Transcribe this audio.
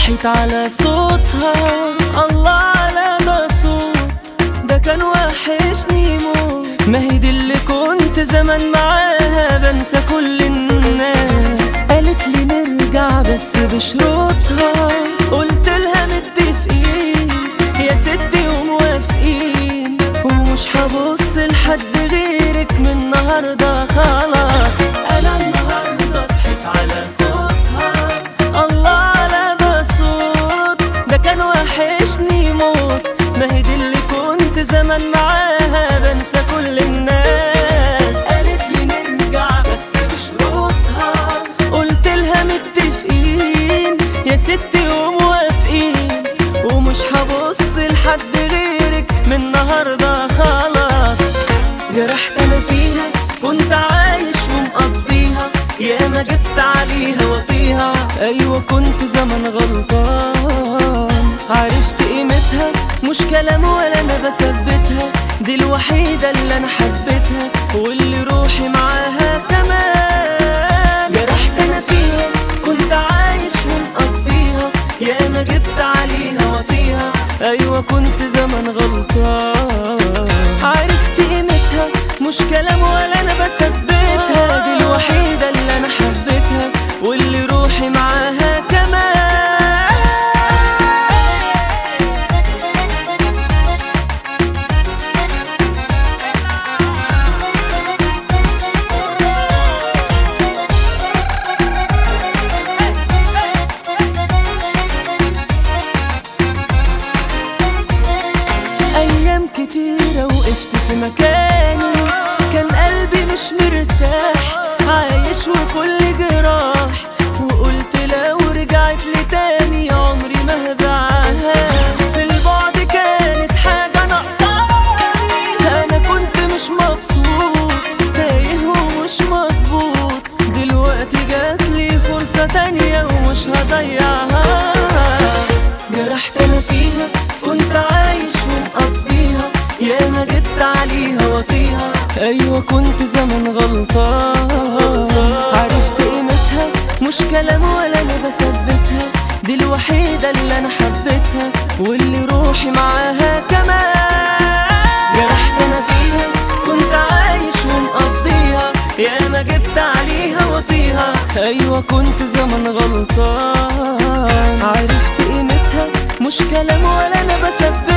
صحيت على صوتها الله على ده صوت ده كان وحشني موت ما هي دي اللي كنت زمان معاها بنسى كل الناس قالت لي نرجع بس بشروطها قلت لها متفقين يا ستي وموافقين ومش هبص لحد غيرك من النهارده خلاص انا النهارده صحيت على صوتها الله على ده صوت ده كان وحشني موت ما هي دي اللي كنت زمان معاها بنسى كل الناس قالت لي نرجع بس بشروطها قلت لها متفقين يا ستي وموافقين ومش هبص لحد غيرك من النهارده خلاص جرحت انا فيها كنت عايش ومقضيها يا ما جبت عليها وطيها ايوه كنت زمان غلطان عرفت قيمتها مش كلام ولا انا بثبتها دي الوحيدة اللي انا حبيتها واللي روحي معاها كمان جرحت انا فيها كنت عايش ومقضيها يا ما جبت عليها وطيها ايوه كنت زمان غلطان عرفت قيمتها مش كلام ولا انا بثبتها دي الوحيدة اللي انا حبيتها واللي روحي معاها كمان أيام كتيرة وقفت في مكاني كان قلبي مش مرتاح عايش وكل جراح وقلت لو رجعت لي تاني عمري ما هبيعها في البعد كانت حاجة ناقصاني أنا كنت مش مبسوط تايه ومش مظبوط دلوقتي جاتلي فرصة تانية ومش هضيعها جرحت انا فيها كنت عايش ومقضيها يا ما جبت عليها وطيها ايوه كنت زمان غلطان عرفت قيمتها مش كلام ولا انا بثبتها دي الوحيدة اللي انا حبيتها واللي روحي معاها كمان جرحت انا فيها كنت عايش ومقضيها يا ما جبت عليها وطيها ايوه كنت زمان غلطان عرفت قيمتها مش كلام ولا انا بثبتها